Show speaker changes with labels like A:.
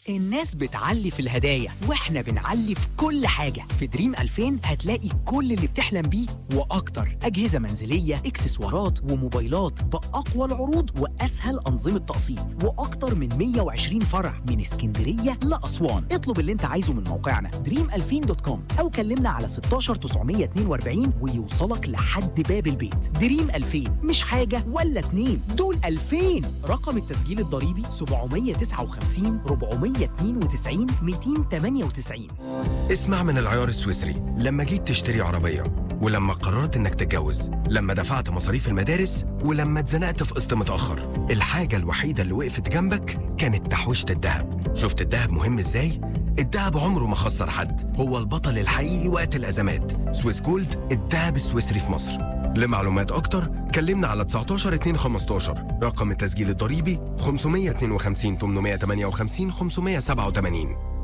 A: الناس بتعلي في الهدايا واحنا بنعلي في كل حاجة في دريم 2000 هتلاقي كل اللي بتحلم بيه وأكتر أجهزة منزلية اكسسوارات وموبايلات بأقوى العروض وأسهل أنظمة تقسيط وأكتر من 120 فرع من اسكندرية لأسوان اطلب اللي انت عايزه من موقعنا dream2000.com أو كلمنا على 16 942 ويوصلك لحد باب البيت دريم 2000 مش حاجة ولا اتنين دول 2000 رقم التسجيل الضريبي 759 492 298
B: اسمع من العيار السويسري لما جيت تشتري عربية ولما قررت انك تتجوز لما دفعت مصاريف المدارس ولما اتزنقت في قسط متأخر الحاجة الوحيدة اللي وقفت جنبك كانت تحويشة الذهب شفت الذهب مهم ازاي؟ الذهب عمره ما خسر حد هو البطل الحقيقي وقت الأزمات سويس جولد الذهب السويسري في مصر لمعلومات أكتر كلمنا على 19 2 15 رقم التسجيل الضريبي 552 858 587